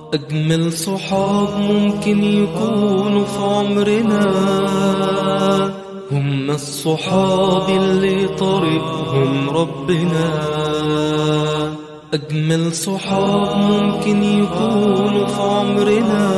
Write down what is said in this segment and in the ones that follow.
أجمل صحاب ممكن يكونوا في عمرنا هم الصحاب اللي طريقهم ربنا أجمل صحاب ممكن يكونوا في عمرنا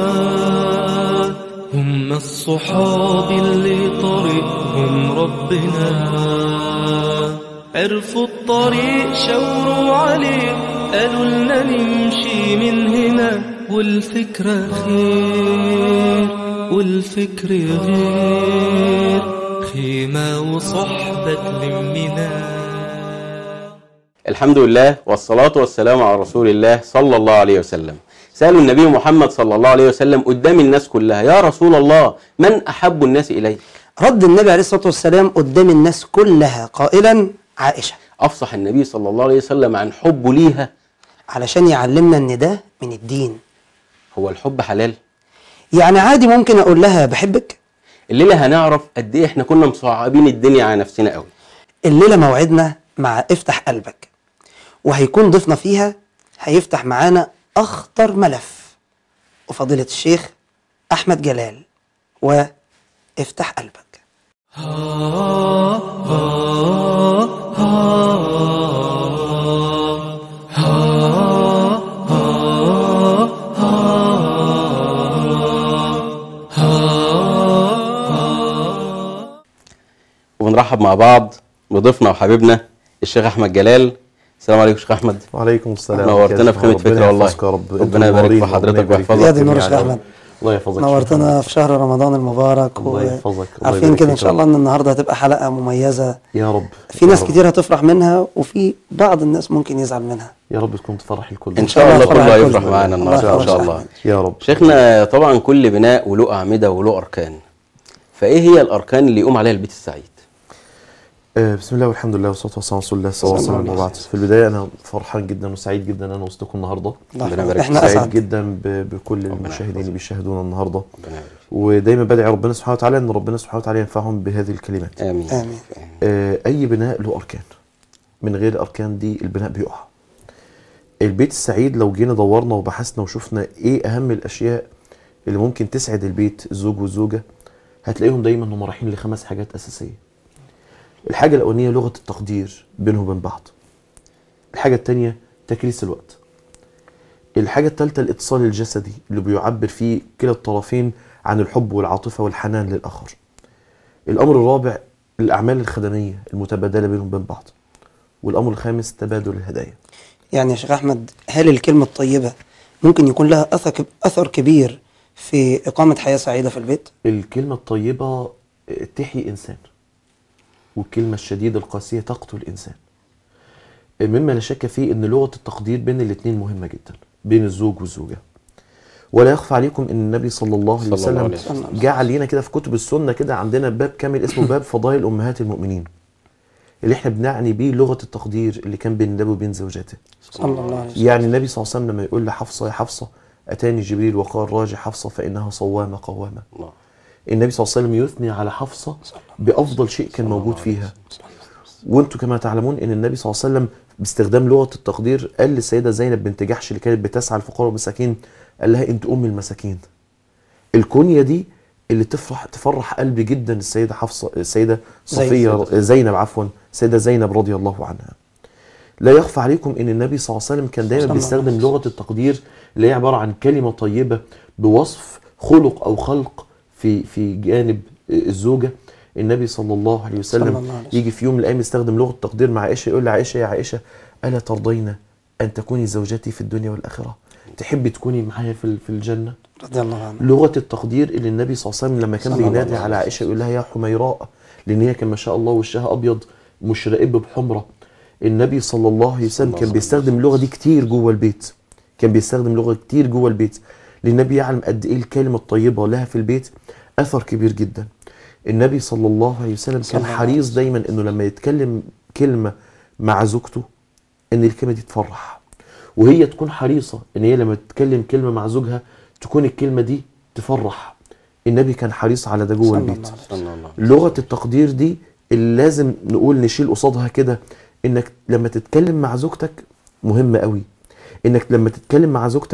هم الصحاب اللي طريقهم ربنا عرفوا الطريق شاوروا عليه قالوا لنا نمشي من هنا والفكرة خير والفكر غير خيمة وصحبة تلمنا الحمد لله والصلاة والسلام على رسول الله صلى الله عليه وسلم سألوا النبي محمد صلى الله عليه وسلم قدام الناس كلها يا رسول الله من أحب الناس إليك رد النبي عليه الصلاة والسلام قدام الناس كلها قائلا عائشة أفصح النبي صلى الله عليه وسلم عن حبه ليها علشان يعلمنا ان ده من الدين هو الحب حلال يعني عادي ممكن اقول لها بحبك الليلة هنعرف قد إيه إحنا كنا مصعبين الدنيا على نفسنا قوي الليلة موعدنا مع افتح قلبك وهيكون ضيفنا فيها هيفتح معانا اخطر ملف وفضيلة الشيخ احمد جلال وافتح قلبك وبنرحب مع بعض بضيفنا وحبيبنا الشيخ أحمد جلال السلام عليكم شيخ أحمد وعليكم السلام نورتنا في خيمة ربنا فكرة والله. يحفظك يا رب ربنا أنتم يبارك في منورين، حضرتك ربنا يبارك ويحفظك. فيك يا دي نور يا جميعاً. شيخ أحمد. الله يحفظك نورتنا في شهر رمضان المبارك الله يحفظك، الله عارفين يبارك كده ان فيك شاء يا الله رب. ان النهارده هتبقى حلقة مميزة يا رب في يا ناس رب. كتير هتفرح منها وفي بعض الناس ممكن يزعل منها يا رب تكون تفرح الكل إن شاء الله فرح كله الكل. هيفرح معانا الله النهارده إن يحفظك شاء يا الله أحمد. يا رب شيخنا طبعا كل بناء وله أعمدة وله أركان فإيه هي الأركان اللي يقوم عليها البيت السعيد؟ آه، بسم الله والحمد لله والصلاه والسلام على رسول الله صلى الله عليه وسلم وبعد في البدايه انا فرحان جدا وسعيد جدا انا وسطكم النهارده الله ربنا يحفظك. يبارك احنا فيك. سعيد اسعد جدا ب- بكل ربنا المشاهدين يحفظك. اللي بيشاهدونا النهارده ربنا يبارك فيك. ودايما بدعي ربنا سبحانه وتعالى ان ربنا سبحانه وتعالى ينفعهم بهذه الكلمات آمين آمين. آه، اي بناء له اركان من غير الاركان دي البناء بيقع البيت السعيد لو جينا دورنا وبحثنا وشفنا ايه اهم الاشياء اللي ممكن تسعد البيت الزوج والزوجه هتلاقيهم دايما هم رايحين لخمس حاجات اساسيه الحاجه الاولانيه لغه التقدير بينهم وبين بعض الحاجه الثانيه تكريس الوقت الحاجه الثالثه الاتصال الجسدي اللي بيعبر فيه كلا الطرفين عن الحب والعاطفه والحنان للاخر الامر الرابع الاعمال الخدميه المتبادله بينهم وبين بعض والامر الخامس تبادل الهدايا يعني يا شيخ احمد هل الكلمه الطيبه ممكن يكون لها اثر اثر كبير في اقامه حياه سعيده في البيت الكلمه الطيبه آه، تحيي انسان والكلمه الشديده القاسيه تقتل انسان آه، مما لا شك فيه ان لغه التقدير بين الاثنين مهمه جدا بين الزوج والزوجه ولا يخفى عليكم ان النبي صلى الله عليه صلى الله وسلم عليه وسلم. جعل لنا كده في كتب السنه كده عندنا باب كامل اسمه باب فضائل امهات المؤمنين اللي احنا بنعني بيه لغه التقدير اللي كان بين النبي وبين زوجاته صلى الله عليه وسلم يعني النبي صلى الله عليه وسلم لما يقول لحفصه يا حفصه اتاني جبريل وقال راجع حفصه فانها صوامه قوامه الله النبي صلى الله عليه وسلم يثني على حفصه بافضل شيء كان موجود فيها وانتم كما تعلمون ان النبي صلى الله عليه وسلم باستخدام لغه التقدير قال للسيده زينب بنت جحش اللي كانت بتسعى الفقراء والمساكين قال لها انت ام المساكين الكونيه دي اللي تفرح تفرح قلبي جدا السيده حفصه السيده صفيه زينب عفوا السيده زينب رضي الله عنها لا يخفى عليكم ان النبي صلى الله عليه وسلم كان دايما صلى الله عليه بيستخدم لغه التقدير اللي هي عباره عن كلمه طيبه بوصف خلق او خلق في في جانب الزوجه النبي صلى الله عليه صلى وسلم الله عليه وسلم. يجي في يوم من الايام يستخدم لغه التقدير مع عائشه يقول لعائشه يا عائشه الا ترضين ان تكوني زوجتي في الدنيا والاخره تحبي تكوني معايا في في الجنه رضي الله عنه لغه التقدير اللي النبي صلى الله عليه وسلم لما كان صلى الله بينادي عليه على عائشه يقول لها يا حميراء لان هي كان ما شاء الله وشها ابيض مشرقب بحمره النبي صلى الله عليه وسلم كان بيستخدم اللغه دي كتير جوه البيت كان بيستخدم لغه كتير جوه البيت لان النبي يعلم قد ايه الكلمه الطيبه لها في البيت اثر كبير جدا النبي صلى الله عليه وسلم صلى كان الله عليه حريص دايما انه لما يتكلم كلمه مع زوجته ان الكلمه دي تفرح وهي تكون حريصه ان هي لما تتكلم كلمه مع زوجها تكون الكلمه دي تفرح النبي كان حريص على ده جوه صلى البيت الله عليه وسلم. صلى الله عليه وسلم. لغه التقدير دي اللي لازم نقول نشيل قصادها كده انك لما تتكلم مع زوجتك مهم قوي انك لما تتكلم مع زوجتك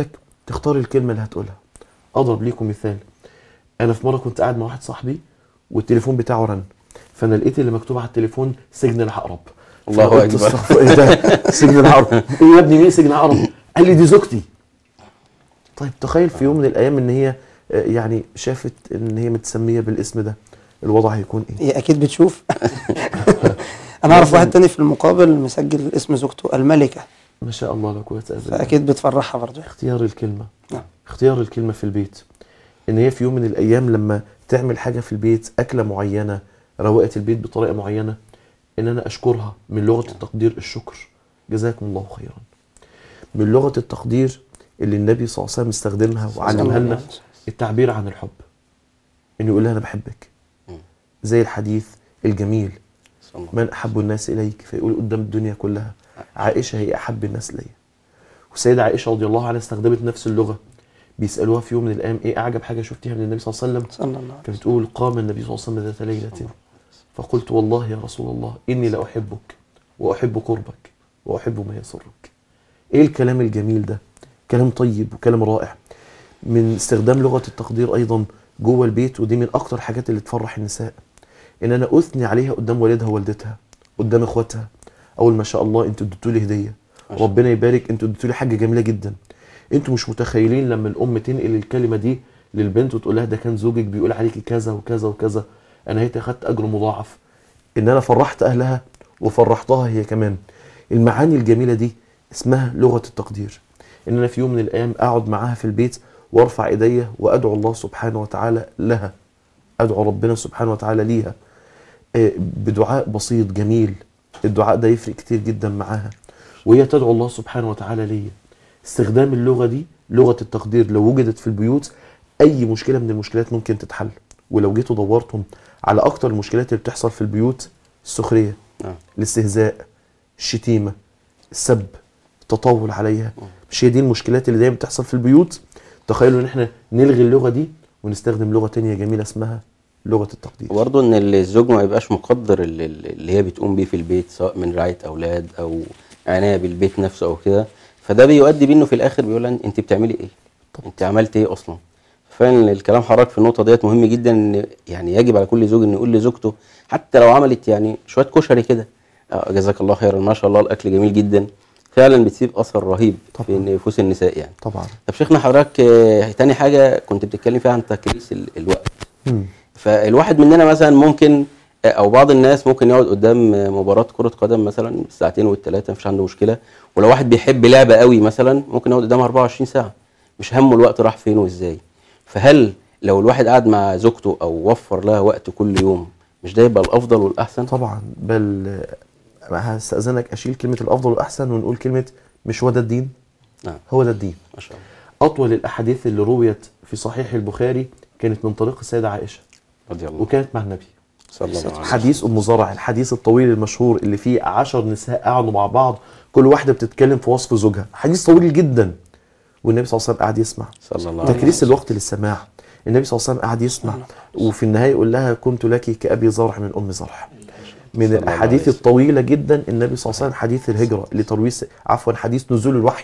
تختار الكلمه اللي هتقولها اضرب ليكم مثال انا في مره كنت قاعد مع واحد صاحبي والتليفون بتاعه رن فانا لقيت اللي مكتوب على التليفون سجن العقرب الله فقلت أكبر. استغفر- ايه ده سجن العقرب ايه يا ابني مين سجن العقرب قال لي دي زوجتي طيب تخيل في يوم من الايام ان هي آه، يعني شافت ان هي متسميه بالاسم ده الوضع هيكون ايه هي اكيد بتشوف انا اعرف واحد تاني في المقابل مسجل اسم زوجته الملكه ما شاء الله لا قوه الا بالله فاكيد بتفرحها برضه اختيار الكلمه نعم. اختيار الكلمه في البيت ان هي في يوم من الايام لما تعمل حاجه في البيت اكله معينه روقت البيت بطريقه معينه ان انا اشكرها من لغه التقدير الشكر جزاكم الله خيرا من لغه التقدير اللي النبي صلى الله عليه وسلم استخدمها وعلمها لنا التعبير عن الحب انه يقول لها انا بحبك مم. زي الحديث الجميل صلى الله. من احب الناس اليك فيقول قدام الدنيا كلها عائشه هي احب الناس ليا والسيده عائشه رضي الله عنها استخدمت نفس اللغه بيسالوها في يوم من الايام ايه اعجب حاجه شفتيها من النبي صلى الله عليه وسلم صلى الله عليه وسلم كانت بتقول قام النبي صلى الله عليه وسلم ذات ليله فقلت والله يا رسول الله اني لاحبك واحب قربك واحب ما يسرك ايه الكلام الجميل ده كلام طيب وكلام رائع من استخدام لغه التقدير ايضا جوه البيت ودي من اكتر الحاجات اللي تفرح النساء ان انا اثني عليها قدام والدها ووالدتها قدام اخواتها اول ما شاء الله انتوا اديتوا لي هديه ما شاء ربنا يبارك انتوا اديتوا لي حاجه جميله جدا انتوا مش متخيلين لما الام تنقل الكلمه دي للبنت وتقول لها ده كان زوجك بيقول عليكي كذا وكذا وكذا انا هيت اخدت اجر مضاعف ان انا فرحت اهلها وفرحتها هي كمان المعاني الجميله دي اسمها لغه التقدير ان انا في يوم من الايام اقعد معاها في البيت وارفع ايديا وادعو الله سبحانه وتعالى لها ادعو ربنا سبحانه وتعالى ليها آه، بدعاء بسيط جميل الدعاء ده يفرق كتير جدا معاها وهي تدعو الله سبحانه وتعالى ليا استخدام اللغه دي لغه التقدير لو وجدت في البيوت اي مشكله من المشكلات ممكن تتحل ولو جيتوا دورتم على اكتر المشكلات اللي بتحصل في البيوت السخريه نعم. الاستهزاء الشتيمه السب التطاول عليها مش هي دي المشكلات اللي دايما بتحصل في البيوت تخيلوا ان احنا نلغي اللغه دي ونستخدم لغه تانية جميله اسمها لغه التقدير وبرضه ان الزوج ما يبقاش مقدر اللي, اللي هي بتقوم بيه في البيت سواء من رعايه اولاد او عنايه بالبيت نفسه او كده فده بيؤدي بيه انه في الاخر بيقول لها انت بتعملي ايه؟ انت عملت ايه اصلا؟ فعلا الكلام حضرتك في النقطه ديت مهم جدا ان يعني يجب على كل زوج انه يقول لزوجته حتى لو عملت يعني شويه كشري كده آه، جزاك الله خيرا ما شاء الله الاكل جميل جدا فعلا بتسيب اثر رهيب في طبعاً. نفوس النساء يعني طبعا طب شيخنا حضرتك آه، تاني حاجه كنت بتتكلم فيها عن تكريس ال- الوقت مم. فالواحد مننا مثلا ممكن او بعض الناس ممكن يقعد قدام مباراه كره قدم مثلا الساعتين والثلاثه مفيش عنده مشكله ولو واحد بيحب لعبه قوي مثلا ممكن يقعد قدامها 24 ساعه مش همه الوقت راح فين وازاي فهل لو الواحد قعد مع زوجته او وفر لها وقت كل يوم مش ده يبقى الافضل والاحسن طبعا بل آه، هستأذنك أشيل كلمة الأفضل والأحسن ونقول كلمة مش هو ده الدين نعم هو ده الدين ما شاء الله أطول الأحاديث اللي رويت في صحيح البخاري كانت من طريق السيدة عائشة رضي الله وكانت مع النبي صلى الله عليه وسلم حديث أم زرع الحديث الطويل المشهور اللي فيه عشر نساء قعدوا مع بعض كل واحدة بتتكلم في وصف زوجها حديث طويل جدا والنبي صلى الله عليه وسلم قعد يسمع صلى الله عليه تكريس الوقت للسماع النبي صلى الله عليه وسلم قعد يسمع وفي النهايه يقول لها كنت لك كابي زرع من ام زرع من الله الاحاديث عليه وسلم. الطويله جدا النبي صلى الله عليه وسلم حديث الهجره لترويج عفوا حديث نزول الوحي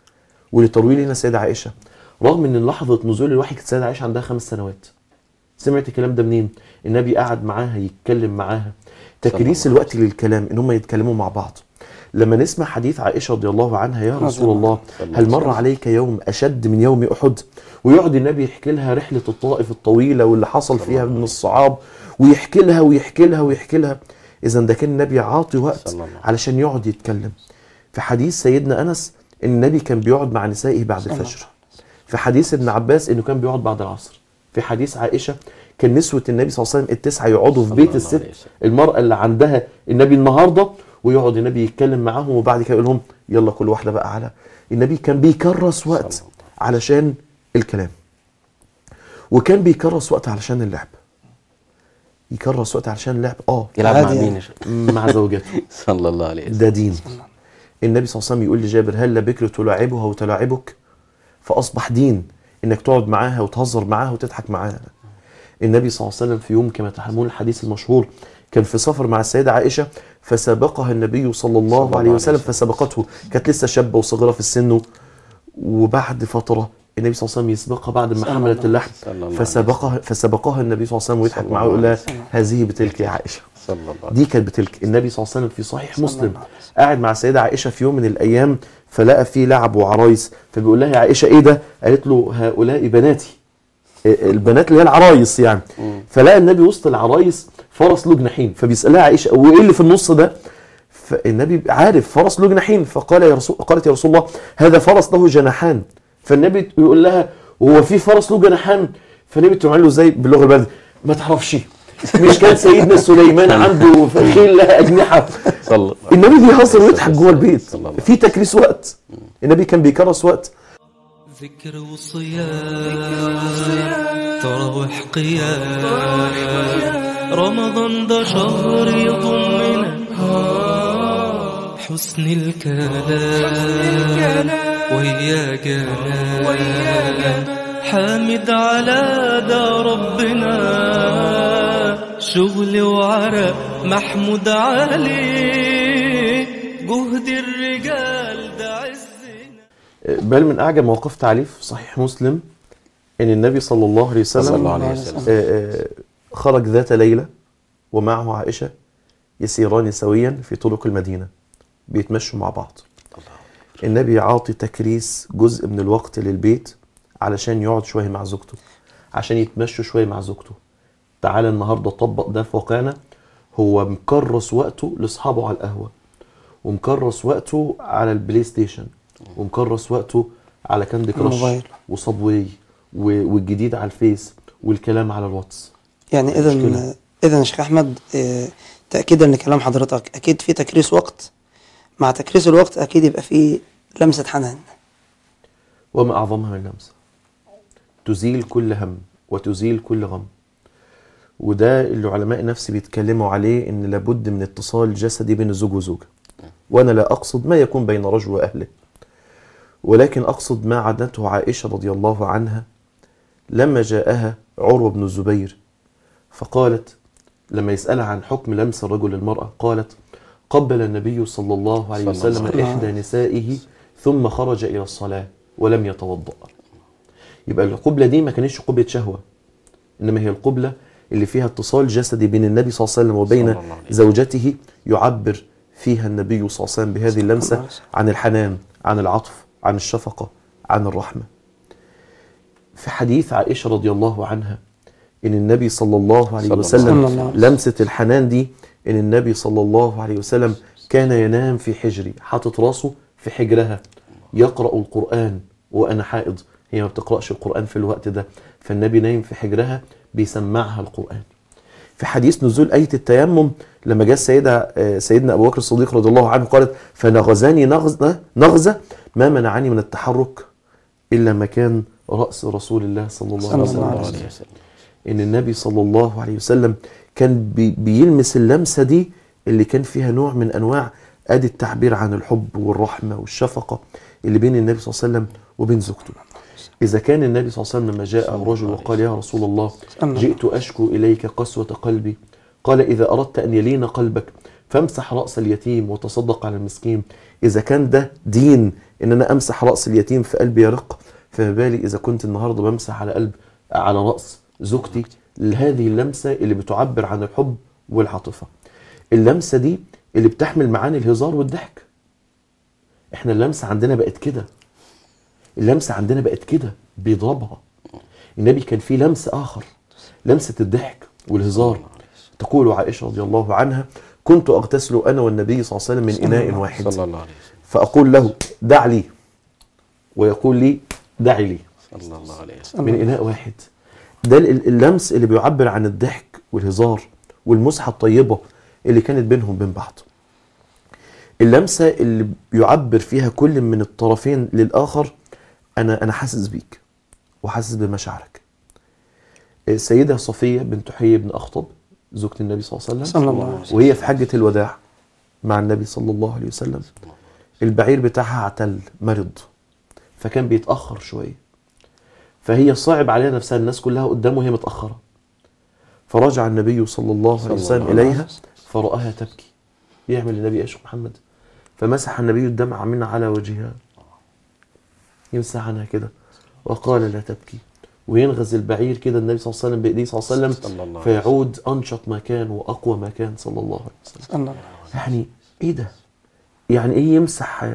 ولترويج لنا السيده عائشه رغم ان لحظه نزول الوحي كانت السيده عائشه عندها خمس سنوات سمعت الكلام ده منين النبي قعد معاها يتكلم معاها تكريس الله الوقت للكلام ان هم يتكلموا مع بعض لما نسمع حديث عائشه رضي الله عنها يا رسول الله صلى الله هل عليه مر عليك يوم اشد من يوم احد ويقعد النبي يحكي لها رحله الطائف الطويله واللي حصل فيها من الصعاب ويحكي لها ويحكي لها ويحكي لها اذا ده كان النبي عاطي وقت صلى الله عليه علشان يقعد يتكلم في حديث سيدنا انس ان النبي كان بيقعد مع نسائه بعد الفجر في حديث ابن عباس انه كان بيقعد بعد العصر في حديث عائشه كان نسوه النبي صلى الله عليه وسلم التسعه يقعدوا في صلى بيت الله الست عليه وسلم. المراه اللي عندها النبي النهارده ويقعد النبي يتكلم معاهم وبعد كده يقول لهم يلا كل واحده بقى على النبي كان بيكرس وقت صلى الله علشان الكلام وكان بيكرس وقت علشان اللعب يكرس وقت علشان اللعب اه يلعب مع عادي مين يعني. يا شيخ؟ مع زوجته صلى الله عليه وسلم ده دين النبي صلى الله عليه وسلم يقول لجابر هل بكر تلاعبها وتلاعبك فاصبح دين انك تقعد معاها وتهزر معاها وتضحك معاها النبي صلى الله عليه وسلم في يوم كما تحملون الحديث المشهور كان في سفر مع السيده عائشه فسبقها النبي صلى الله صلى عليه الله وسلم عليه وسلم. فسبقته كانت لسه شابه وصغيره في السن وبعد فتره النبي صلى الله عليه وسلم يسبقها بعد ما صلى حملت الله اللحم صلى الله عليه فسبقها فسبقها النبي صلى الله عليه وسلم ويضحك صلى معاه الله ويقول لها عليه وسلم. هذه بتلك يا عائشه صلى الله عليه دي كانت بتلك النبي صلى الله عليه وسلم في صحيح صلى مسلم الله عليه وسلم. قاعد مع السيده عائشه في يوم من الايام فلقى فيه لعب وعرايس فبيقول لها يا عائشه ايه ده قالت له هؤلاء بناتي البنات اللي هي العرايس يعني فلقى النبي وسط العرايس فرس له جناحين فبيسالها عائشه وايه اللي في النص ده فالنبي عارف فرس له جناحين فقال يا رسول قالت يا رسول الله هذا فرس له جناحان فالنبي يقول لها هو في فرس له جناحان فالنبي تقول له زي باللغه البلدي ما تعرفش مش كان سيدنا سليمان عنده خيل لها اجنحه صلى الله النبي بيهزر ويضحك جوه البيت صلى الله عليه في تكريس وقت النبي كان بيكرس وقت ذكر وصيام تراوح قيام رمضان ده شهر يضمنا حسن الكلام ويا جنان حامد على ده ربنا شغل وعرق محمود عليه جهد الرجال ده عزنا بل من اعجب ما وقفت عليه في صحيح مسلم ان النبي صلى الله عليه وسلم صلى الله عليه وسلم. آه، آه، خرج ذات ليله ومعه عائشه يسيران سويا في طرق المدينه بيتمشوا مع بعض النبي عاطي تكريس جزء من الوقت للبيت علشان يقعد شويه مع زوجته عشان يتمشوا شويه مع زوجته تعالى النهارده طبق ده في واقعنا هو مكرس وقته لاصحابه على القهوه ومكرس وقته على البلاي ستيشن ومكرس وقته على كاندي كراش الموبايل. وصابواي و- والجديد على الفيس والكلام على الواتس يعني اذا مشكلة. اذا يا شيخ احمد آه، تاكيدا لكلام حضرتك اكيد في تكريس وقت مع تكريس الوقت اكيد يبقى في لمسه حنان وما أعظمها من لمسة تزيل كل هم وتزيل كل غم وده اللي علماء النفس بيتكلموا عليه ان لابد من اتصال جسدي بين الزوج وزوجه وانا لا اقصد ما يكون بين رجل واهله ولكن اقصد ما عدته عائشه رضي الله عنها لما جاءها عروه بن الزبير فقالت لما يسالها عن حكم لمس الرجل للمراه قالت قبل النبي صلى الله عليه صلى الله وسلم عليه احدى نسائه ثم خرج الى الصلاه ولم يتوضا يبقى القبله دي ما كانتش قبله شهوه انما هي القبله اللي فيها اتصال جسدي بين النبي صلى الله عليه وسلم وبين صلى الله عليه وسلم. زوجته يعبر فيها النبي صلى الله عليه وسلم بهذه الله اللمسه عليه وسلم. عن الحنان عن العطف عن الشفقه عن الرحمه في حديث عائشه رضي الله عنها ان النبي صلى الله عليه صلى الله وسلم عليه وسلم. لمسه الحنان دي ان النبي صلى الله عليه وسلم كان ينام في حجري حاطط راسه في حجرها يقرا القران وانا حائض هي ما بتقراش القران في الوقت ده فالنبي نايم في حجرها بيسمعها القران في حديث نزول آية التيمم لما جاء السيدة آه، سيدنا أبو بكر الصديق رضي الله عنه قالت فنغزاني نغزة, نغزة ما منعني من التحرك إلا مكان رأس رسول الله صلى الله عليه صلى الله وسلم عليه عليه وسلم ان النبي صلى الله عليه وسلم كان بي بيلمس اللمسه دي اللي كان فيها نوع من انواع ادي التعبير عن الحب والرحمه والشفقه اللي بين النبي صلى الله عليه وسلم وبين زوجته. اذا كان النبي صلى الله عليه وسلم لما جاء رجل وقال يا رسول الله الله. جئت اشكو اليك قسوه قلبي قال اذا اردت ان يلين قلبك فامسح راس اليتيم وتصدق على المسكين اذا كان ده دين ان انا امسح راس اليتيم في قلبي يرق فما بالي اذا كنت النهارده بمسح على قلب على راس زوجتي هذه اللمسه اللي بتعبر عن الحب والعاطفه اللمسه دي اللي بتحمل معاني الهزار والضحك احنا اللمسه عندنا بقت كده اللمسه عندنا بقت كده بيضربها النبي كان فيه لمس اخر لمسه الضحك والهزار تقول عائشه رضي الله عنها كنت اغتسل انا والنبي صلى الله عليه وسلم من اناء واحد صلى الله عليه وسلم فاقول له دع لي ويقول لي دعي لي صلى الله عليه وسلم من اناء واحد ده ال- اللمس اللي بيعبر عن الضحك والهزار والمسحه الطيبه اللي كانت بينهم وبين بعض اللمسه اللي بيعبر فيها كل من الطرفين للاخر انا انا حاسس بيك وحاسس بمشاعرك السيده صفيه بنت حيي بن اخطب زوجة النبي صلى الله عليه وسلم صلى الله عليه وسلم. وهي في حجه الوداع مع النبي صلى الله عليه وسلم البعير بتاعها اعتل مرض فكان بيتاخر شويه فهي صعب عليها نفسها الناس كلها قدامه وهي متأخرة فرجع النبي صلى الله عليه صلى وسلم الله عليه إليها فرآها تبكي يعمل النبي ايش محمد فمسح النبي الدمع من على وجهها يمسح عنها كده وقال لا تبكي وينغز البعير كده النبي صلى الله عليه وسلم بايديه صلى الله عليه صلى الله وسلم عليه فيعود انشط ما كان واقوى ما كان صلى الله عليه وسلم صلى الله يعني ايه ده يعني ايه يمسح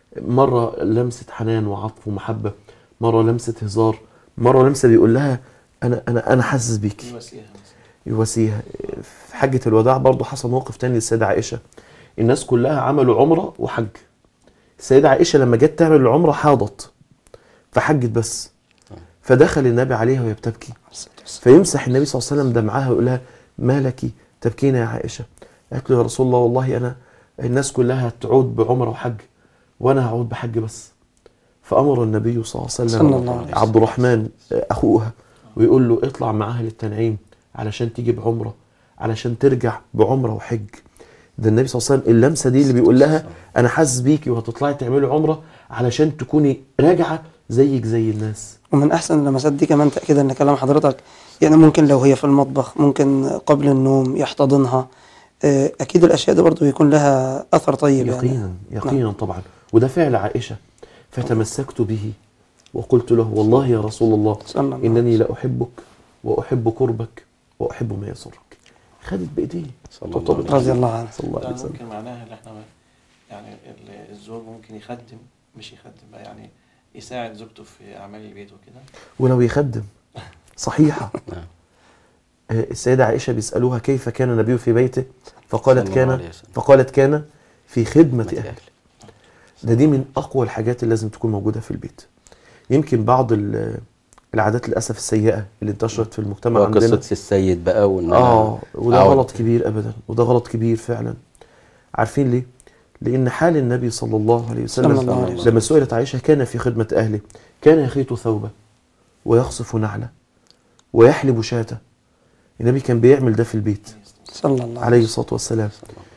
مره لمسه حنان وعطف ومحبه مره لمسه هزار مره لمسه بيقول لها انا انا انا حاسس بيكي يواسيها في حجة الوداع برضو حصل موقف تاني للسيدة عائشة الناس كلها عملوا عمرة وحج السيدة عائشة لما جت تعمل العمرة حاضت فحجت بس فدخل النبي عليها وهي بتبكي فيمسح النبي صلى الله عليه وسلم دمعها ويقول لها ما لك تبكين يا عائشة قالت له يا رسول الله والله أنا الناس كلها هتعود بعمرة وحج وأنا هعود بحج بس فأمر النبي صلى الله عليه وسلم صلى الله عليه وسلم. عبد الرحمن أخوها ويقول له اطلع معاها للتنعيم علشان تيجي بعمرة علشان ترجع بعمرة وحج ده النبي صلى الله عليه وسلم اللمسة دي اللي بيقول لها أنا حاسس بيكي وهتطلعي تعملي عمرة علشان تكوني راجعة زيك زي الناس ومن احسن اللمسات دي كمان تاكيدا لكلام حضرتك يعني ممكن لو هي في المطبخ ممكن قبل النوم يحتضنها آه، اكيد الاشياء دي برضو يكون لها اثر طيب يعني يقينا يقينا طبعا وده فعل عائشة فتمسكت به وقلت له والله يا رسول الله صلى الله عليه إنني لأحبك وأحب قربك وأحب ما يسرك خدت بإيديه صلى الله طبطبت عليه عليه. رضي الله عنه صلى الله عليه ده وسلم ممكن معناها اللي احنا يعني ال- الزوج ممكن يخدم مش يخدم بقى يعني يساعد زوجته في اعمال البيت وكده ولو يخدم صحيحة نعم. آه، السيدة عائشة بيسألوها كيف كان النبي في بيته فقالت صلى الله كان عليه وسلم. فقالت كان في خدمة متى أهله أهل. ده دي من أقوى الحاجات اللي لازم تكون موجودة في البيت يمكن بعض ال- العادات للأسف السيئة اللي انتشرت في المجتمع عندنا وقصة السيد بقى وان اه وده أقعد. غلط كبير ابدا وده غلط كبير فعلا عارفين ليه لان حال النبي صلى الله عليه وسلم صلى الله عليه وسلم. لما سئلت عائشه كان في خدمه اهله كان يخيط ثوبه ويخصف نعله ويحلب شاته النبي كان بيعمل ده في البيت صلى الله عليه عليه الصلاه والسلام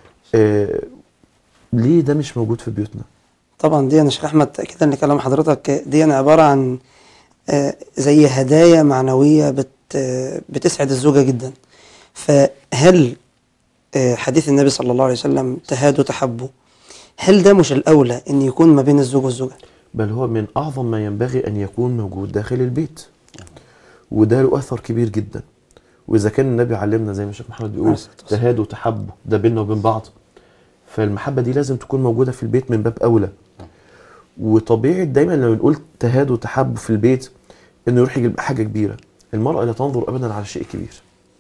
آه ليه ده مش موجود في بيوتنا طبعا دي يا شيخ احمد تاكيدا لكلام حضرتك دي عباره عن آه، زي هدايا معنويه بت آه، بتسعد الزوجه جدا فهل آه، حديث النبي صلى الله عليه وسلم تهادوا تحبوا هل ده مش الاولى ان يكون ما بين الزوج والزوجه بل هو من أعظم ما ينبغي أن يكون موجود داخل البيت وده له أثر كبير جدا وإذا كان النبي علمنا زي ما الشيخ محمد بيقول عليه الصلاة والسلام. تهادوا تحبوا ده بيننا وبين بعض فالمحبة دي لازم تكون موجودة في البيت من باب أولى وطبيعي دايما لما بنقول تهادوا تحبوا في البيت إنه يروح يجيب حاجة كبيرة المرأة لا تنظر أبدا على شيء كبير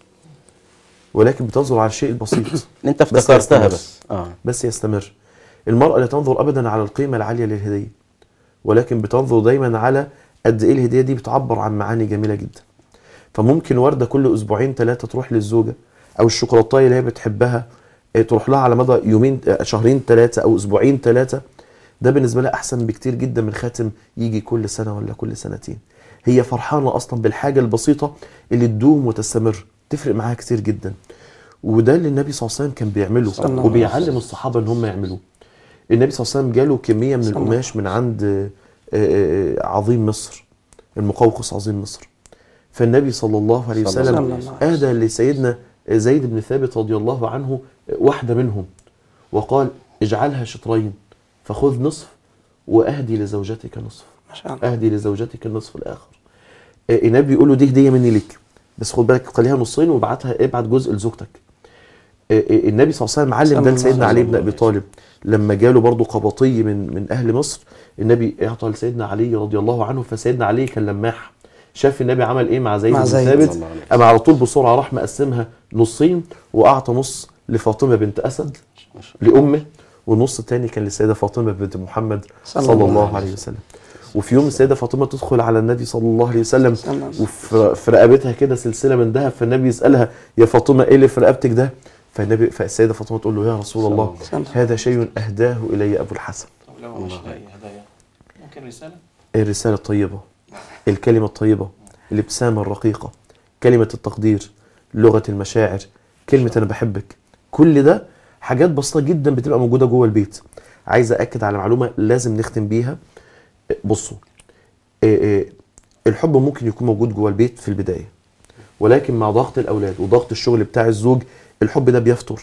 ولكن بتنظر على الشيء البسيط انت بس افتكرتها يستمر. بس اه بس يستمر المرأة لا تنظر أبدا على القيمة العالية للهدية ولكن بتنظر دايما على قد إيه الهدية دي بتعبر عن معاني جميلة جدا فممكن وردة كل أسبوعين ثلاثة تروح للزوجة أو الشوكولاتاية اللي هي بتحبها آه، تروح لها على مدى يومين آه، شهرين ثلاثة أو أسبوعين ثلاثة ده بالنسبة لها أحسن بكتير جدا من خاتم يجي كل سنة ولا كل سنتين هي فرحانة أصلا بالحاجة البسيطة اللي تدوم وتستمر تفرق معاها كتير جدا وده اللي النبي صلى الله عليه وسلم كان بيعمله صلى الله عليه وبيعلم الصحابة إن هم يعملوه النبي صلى الله عليه وسلم جاله كمية من صلى الله القماش من عند آه، آه، آه، عظيم مصر المقوقس عظيم مصر فالنبي صلى الله عليه صلى وسلم الله عليه وسلم. أهدى لسيدنا زيد بن ثابت رضي الله عنه واحدة منهم وقال اجعلها شطرين فخذ نصف وأهدي لزوجتك نصف ما شاء الله أهدي لزوجتك النصف الآخر آه، النبي بيقول له دي هدية مني ليك بس خد بالك خليها نصين وابعتها ابعت جزء لزوجتك آه، آه، النبي صلى الله عليه وسلم علم صلى ده الله لسيدنا عليه علي بن ابي طالب لما جاله برضه قبطي من من اهل مصر النبي اعطى لسيدنا علي رضي الله عنه فسيدنا علي كان لماح شاف النبي عمل ايه مع زيد مع بن زيد. ثابت صلى الله عليه وسلم. قام على طول بسرعه راح مقسمها نصين واعطى نص لفاطمه بنت اسد ما شاء الله. لامه والنص الثاني كان للسيده فاطمه بنت محمد صلى صلى, الله الله عليه عليه وسلم وفي يوم السيده فاطمه تدخل على النبي صلى الله عليه وسلم صلى الله عليه وسلم. وفي في رقبتها كده سلسله من ذهب فالنبي يسالها يا فاطمه ايه اللي في رقبتك ده فالنبي فالسيده فاطمه تقول له يا رسول الله صلى الله. هذا شيء اهداه الي ابو الحسن طب لو مش لاقي هدايا ممكن رسالة الرساله الطيبه الكلمه الطيبه الابتسامه الرقيقه كلمه التقدير لغه المشاعر كلمه انا بحبك كل ده حاجات بسيطه جدا بتبقى موجوده جوه البيت عايز اكد على معلومه لازم نختم بيها بصوا إيه إيه الحب ممكن يكون موجود جوه البيت في البدايه ولكن مع ضغط الاولاد وضغط الشغل بتاع الزوج الحب ده بيفتر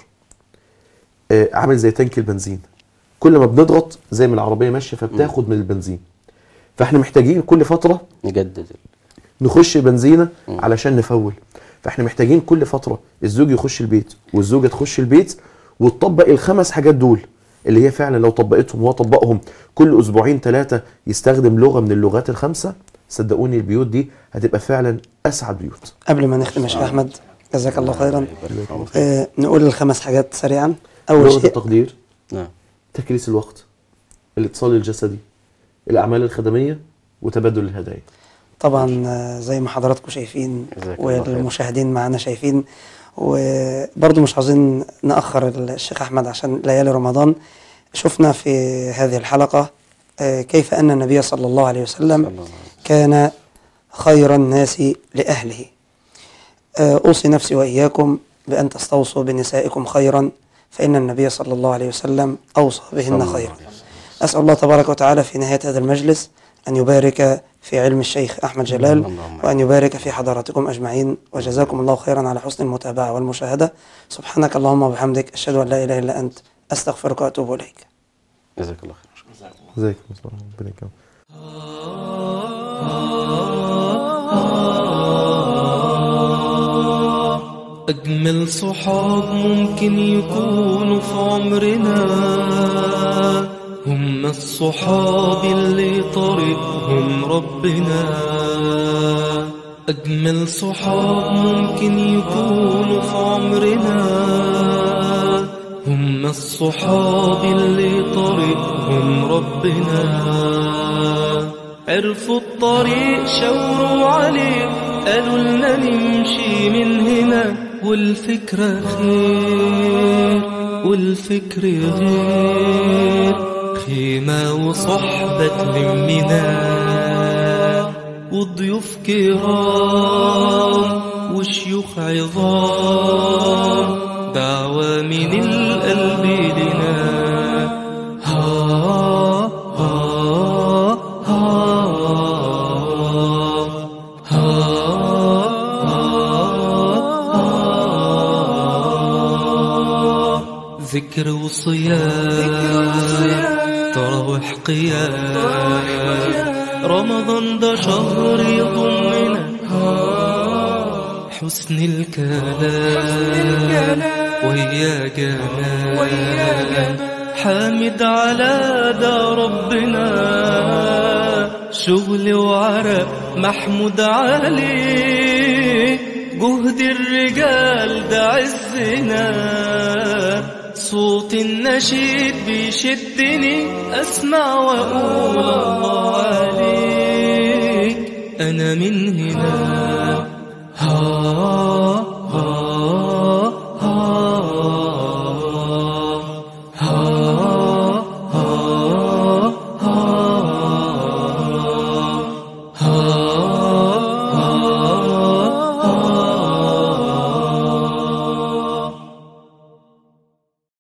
إيه عامل زي تانك البنزين كل ما بنضغط زي ما العربيه ماشيه فبتاخد من البنزين فاحنا محتاجين كل فتره نجدد نخش بنزينه علشان نفول فاحنا محتاجين كل فتره الزوج يخش البيت والزوجه تخش البيت وتطبق الخمس حاجات دول اللي هي فعلا لو طبقتهم وهو طبقهم كل اسبوعين ثلاثه يستخدم لغه من اللغات الخمسه صدقوني البيوت دي هتبقى فعلا اسعد بيوت قبل ما نختم يا شيخ احمد جزاك الله خيرا يبارك فيك. آه نقول الخمس حاجات سريعا اول لغه شيء التقدير نعم تكريس الوقت الاتصال الجسدي الاعمال الخدميه وتبادل الهدايا طبعا آه، زي ما حضراتكم شايفين جزاك الله خير. والمشاهدين معانا شايفين وبرضه مش عاوزين نأخر الشيخ أحمد عشان ليالي رمضان شفنا في هذه الحلقة آه، كيف أن النبي صلى الله عليه صلى الله وسلم عليه وسلم. كان خير الناس لأهله آه، أوصي نفسي وإياكم بأن تستوصوا بنسائكم خيرا فإن النبي صلى الله عليه وسلم أوصى صلى بهن الله خيرا عليه وسلم. أسأل الله تبارك وتعالى في نهاية هذا المجلس أن يبارك في علم الشيخ أحمد جلال اللهم وأن يبارك في حضراتكم أجمعين وجزاكم الله خيرا على حسن المتابعة والمشاهدة سبحانك اللهم وبحمدك أشهد أن لا إله إلا أنت أستغفرك وأتوب إليك جزاك الله خير جزاكم الله ازيك يا مصطفى ربنا يكرمك أجمل صحاب ممكن يكونوا في عمرنا هم الصحاب اللي طريقهم ربنا أجمل صحاب ممكن يكونوا في عمرنا هم الصحاب اللي طريقهم ربنا عرفوا الطريق شاوروا عليه قالوا لنا نمشي من هنا والفكرة خير والفكر غير خيمة وصحبة تلمنا وضيوف كرام وشيوخ عظام دعوة من القلب لنا ها ها ها ها ذكر وصيام تراوح قيام رمضان ده شهر يضمنا حسن الكلام ويا جمال حامد على ده ربنا شغل وعرق محمود عليه جهد الرجال ده عزنا صوت النشيد بيشدني اسمع واقول الله عليك انا من هنا ها